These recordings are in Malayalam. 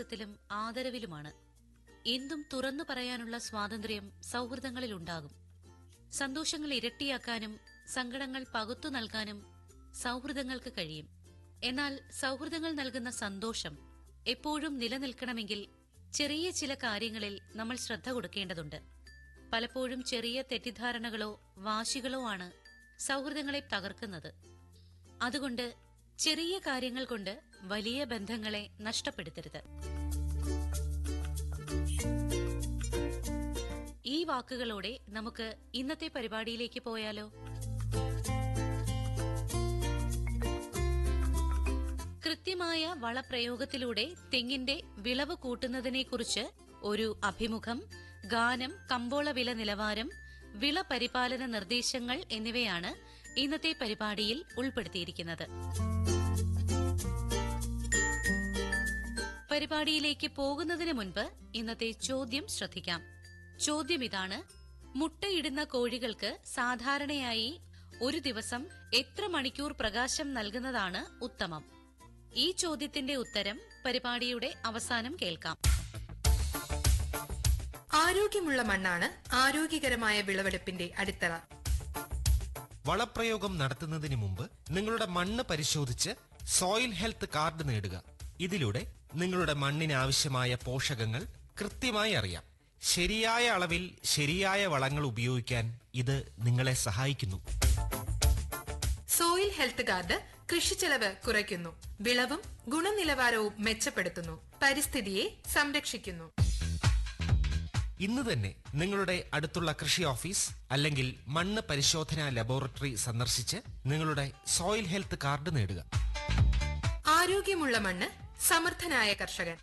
വിശ്വാസത്തിലും ആദരവിലുമാണ് എന്തും തുറന്നു പറയാനുള്ള സ്വാതന്ത്ര്യം സൗഹൃദങ്ങളിലുണ്ടാകും സന്തോഷങ്ങൾ ഇരട്ടിയാക്കാനും സങ്കടങ്ങൾ പകുത്തു നൽകാനും സൗഹൃദങ്ങൾക്ക് കഴിയും എന്നാൽ സൗഹൃദങ്ങൾ നൽകുന്ന സന്തോഷം എപ്പോഴും നിലനിൽക്കണമെങ്കിൽ ചെറിയ ചില കാര്യങ്ങളിൽ നമ്മൾ ശ്രദ്ധ കൊടുക്കേണ്ടതുണ്ട് പലപ്പോഴും ചെറിയ തെറ്റിദ്ധാരണകളോ വാശികളോ ആണ് സൗഹൃദങ്ങളെ തകർക്കുന്നത് അതുകൊണ്ട് ചെറിയ കാര്യങ്ങൾ കൊണ്ട് വലിയ ബന്ധങ്ങളെ നഷ്ടപ്പെടുത്തരുത് ഈ വാക്കുകളോടെ നമുക്ക് ഇന്നത്തെ പരിപാടിയിലേക്ക് പോയാലോ കൃത്യമായ വളപ്രയോഗത്തിലൂടെ തെങ്ങിന്റെ വിളവ് കൂട്ടുന്നതിനെക്കുറിച്ച് ഒരു അഭിമുഖം ഗാനം കമ്പോള വില നിലവാരം വിള പരിപാലന നിർദ്ദേശങ്ങൾ എന്നിവയാണ് ഇന്നത്തെ പരിപാടിയിൽ ഉൾപ്പെടുത്തിയിരിക്കുന്നത് പരിപാടിയിലേക്ക് പോകുന്നതിന് മുൻപ് ഇന്നത്തെ ചോദ്യം ശ്രദ്ധിക്കാം ചോദ്യം ഇതാണ് മുട്ടയിടുന്ന കോഴികൾക്ക് സാധാരണയായി ഒരു ദിവസം എത്ര മണിക്കൂർ പ്രകാശം നൽകുന്നതാണ് ഉത്തമം ഈ ചോദ്യത്തിന്റെ ഉത്തരം പരിപാടിയുടെ അവസാനം കേൾക്കാം ആരോഗ്യമുള്ള മണ്ണാണ് ആരോഗ്യകരമായ വിളവെടുപ്പിന്റെ അടിത്തറ വളപ്രയോഗം നടത്തുന്നതിന് മുമ്പ് നിങ്ങളുടെ മണ്ണ് പരിശോധിച്ച് സോയിൽ ഹെൽത്ത് കാർഡ് നേടുക ഇതിലൂടെ നിങ്ങളുടെ മണ്ണിന് ആവശ്യമായ പോഷകങ്ങൾ കൃത്യമായി അറിയാം ശരിയായ അളവിൽ ശരിയായ വളങ്ങൾ ഉപയോഗിക്കാൻ ഇത് നിങ്ങളെ സഹായിക്കുന്നു സോയിൽ ഹെൽത്ത് കാർഡ് കൃഷിച്ചെലവ് കുറയ്ക്കുന്നു വിളവും ഗുണനിലവാരവും മെച്ചപ്പെടുത്തുന്നു പരിസ്ഥിതിയെ സംരക്ഷിക്കുന്നു ഇന്ന് തന്നെ നിങ്ങളുടെ അടുത്തുള്ള കൃഷി ഓഫീസ് അല്ലെങ്കിൽ മണ്ണ് പരിശോധനാ ലബോറട്ടറി സന്ദർശിച്ച് നിങ്ങളുടെ സോയിൽ ഹെൽത്ത് കാർഡ് നേടുക ആരോഗ്യമുള്ള മണ്ണ് സമർത്ഥനായ കർഷകൻ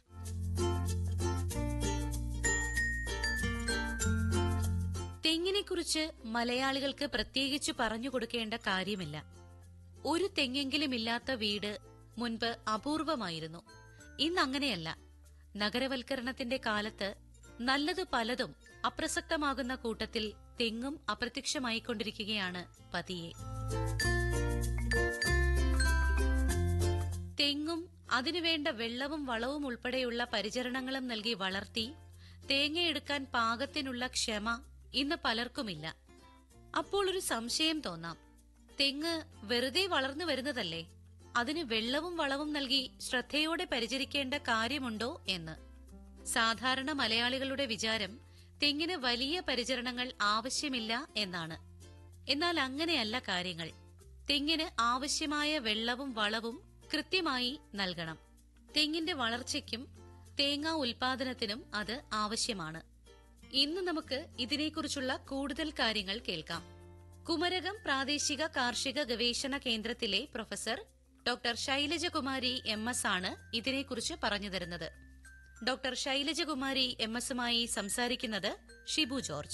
തെങ്ങിനെക്കുറിച്ച് മലയാളികൾക്ക് പ്രത്യേകിച്ച് പറഞ്ഞു കൊടുക്കേണ്ട കാര്യമില്ല ഒരു തെങ്ങെങ്കിലും ഇല്ലാത്ത വീട് മുൻപ് അപൂർവമായിരുന്നു ഇന്നങ്ങനെയല്ല നഗരവൽക്കരണത്തിന്റെ കാലത്ത് നല്ലത് പലതും അപ്രസക്തമാകുന്ന കൂട്ടത്തിൽ തെങ്ങും അപ്രത്യക്ഷമായിക്കൊണ്ടിരിക്കുകയാണ് പതിയെ തെങ്ങും അതിനുവേണ്ട വെള്ളവും വളവും ഉൾപ്പെടെയുള്ള പരിചരണങ്ങളും നൽകി വളർത്തി തേങ്ങയെടുക്കാൻ പാകത്തിനുള്ള ക്ഷമ ഇന്ന് പലർക്കുമില്ല അപ്പോൾ ഒരു സംശയം തോന്നാം തെങ്ങ് വെറുതെ വളർന്നു വരുന്നതല്ലേ അതിന് വെള്ളവും വളവും നൽകി ശ്രദ്ധയോടെ പരിചരിക്കേണ്ട കാര്യമുണ്ടോ എന്ന് സാധാരണ മലയാളികളുടെ വിചാരം തെങ്ങിന് വലിയ പരിചരണങ്ങൾ ആവശ്യമില്ല എന്നാണ് എന്നാൽ അങ്ങനെയല്ല കാര്യങ്ങൾ തെങ്ങിന് ആവശ്യമായ വെള്ളവും വളവും കൃത്യമായി നൽകണം തെങ്ങിന്റെ വളർച്ചയ്ക്കും തേങ്ങാ ഉൽപാദനത്തിനും അത് ആവശ്യമാണ് ഇന്ന് നമുക്ക് ഇതിനെക്കുറിച്ചുള്ള കൂടുതൽ കാര്യങ്ങൾ കേൾക്കാം കുമരകം പ്രാദേശിക കാർഷിക ഗവേഷണ കേന്ദ്രത്തിലെ professor doctor Shailajakumari M S ആണ് ഇതിനെക്കുറിച്ച് പറഞ്ഞു തരുന്നത് ഡോക്ടർ ശൈലജകുമാരി എം എസുമായി സംസാരിക്കുന്നത് ഷിബു ജോർജ്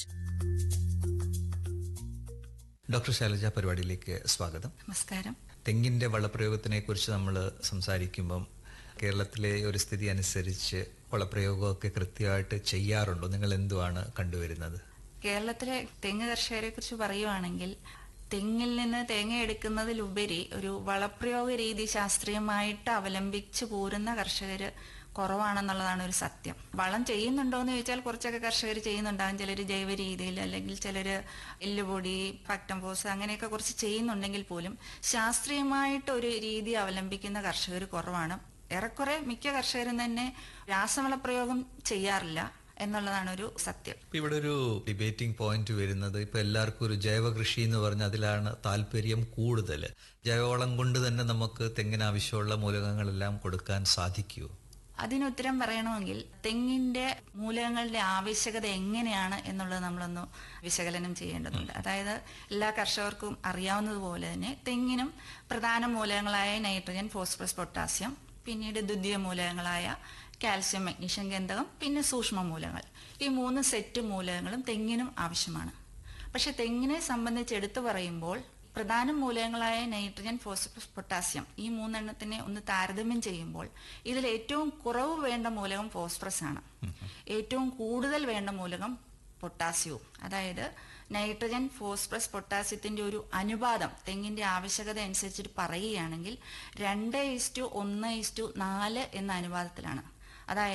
ഡോക്ടർ ശൈലജ പരിപാടിയിലേക്ക് സ്വാഗതം നമസ്കാരം തെങ്ങിന്റെ വളപ്രയോഗത്തിനെ കുറിച്ച് നമ്മൾ സംസാരിക്കുമ്പം കേരളത്തിലെ ഒരു സ്ഥിതി അനുസരിച്ച് വളപ്രയോഗമൊക്കെ കൃത്യമായിട്ട് ചെയ്യാറുണ്ടോ നിങ്ങൾ എന്തുവാണ് കണ്ടുവരുന്നത് കേരളത്തിലെ തെങ്ങ് കർഷകരെ കുറിച്ച് പറയുവാണെങ്കിൽ തെങ്ങിൽ നിന്ന് തേങ്ങ എടുക്കുന്നതിലുപരി ഒരു വളപ്രയോഗ രീതി ശാസ്ത്രീയമായിട്ട് അവലംബിച്ചു പോരുന്ന കർഷകര് കുറവാണെന്നുള്ളതാണ് ഒരു സത്യം വളം ചെയ്യുന്നുണ്ടോ എന്ന് ചോദിച്ചാൽ കുറച്ചൊക്കെ കർഷകർ ചെയ്യുന്നുണ്ടാകും ചിലർ ജൈവ രീതിയിൽ അല്ലെങ്കിൽ ചിലർ എല്ലുപൊടി ഫാക്ടംപോസ് അങ്ങനെയൊക്കെ കുറച്ച് ചെയ്യുന്നുണ്ടെങ്കിൽ പോലും ശാസ്ത്രീയമായിട്ട് ഒരു രീതി അവലംബിക്കുന്ന കർഷകർ കുറവാണ് ഏറെക്കുറെ മിക്ക കർഷകരും തന്നെ രാസവള പ്രയോഗം ചെയ്യാറില്ല എന്നുള്ളതാണ് ഒരു സത്യം ഇപ്പൊ ഇവിടെ ഒരു ഡിബേറ്റിംഗ് പോയിന്റ് വരുന്നത് ഇപ്പൊ എല്ലാവർക്കും ഒരു ജൈവ കൃഷി എന്ന് പറഞ്ഞ അതിലാണ് താല്പര്യം കൂടുതൽ ജൈവവളം കൊണ്ട് തന്നെ നമുക്ക് തെങ്ങിന് ആവശ്യമുള്ള മൂലകങ്ങളെല്ലാം കൊടുക്കാൻ സാധിക്കുമോ അതിനുത്തരം പറയണമെങ്കിൽ തെങ്ങിന്റെ മൂലകങ്ങളുടെ ആവശ്യകത എങ്ങനെയാണ് എന്നുള്ളത് നമ്മളൊന്ന് വിശകലനം ചെയ്യേണ്ടതുണ്ട് അതായത് എല്ലാ കർഷകർക്കും അറിയാവുന്നതുപോലെ തന്നെ തെങ്ങിനും പ്രധാന മൂലകങ്ങളായ നൈട്രജൻ ഫോസ്ഫറസ് പൊട്ടാസ്യം പിന്നീട് ദ്വിതീയ മൂലകങ്ങളായ കാൽസ്യം മഗ്നീഷ്യം ഗന്ധകം പിന്നെ സൂക്ഷ്മ മൂലകങ്ങൾ ഈ മൂന്ന് സെറ്റ് മൂലകങ്ങളും തെങ്ങിനും ആവശ്യമാണ് പക്ഷെ തെങ്ങിനെ സംബന്ധിച്ച് എടുത്തു പറയുമ്പോൾ പ്രധാന മൂലകങ്ങളായ നൈട്രജൻ ഫോസ്ഫറസ് പൊട്ടാസ്യം ഈ മൂന്നെണ്ണത്തിനെ ഒന്ന് താരതമ്യം ചെയ്യുമ്പോൾ ഇതിൽ ഏറ്റവും കുറവ് വേണ്ട മൂലകം ഫോസ്ഫറസ് ആണ് ഏറ്റവും കൂടുതൽ വേണ്ട മൂലകം പൊട്ടാസ്യവും അതായത് നൈട്രജൻ ഫോസ്ഫറസ് പൊട്ടാസ്യത്തിന്റെ ഒരു അനുപാതം തെങ്ങിന്റെ ആവശ്യകത അനുസരിച്ചിട്ട് പറയുകയാണെങ്കിൽ രണ്ട് ഇസ്റ്റു ഒന്ന് ഇസ്റ്റു നാല് എന്ന അനുപാതത്തിലാണ് അതായത്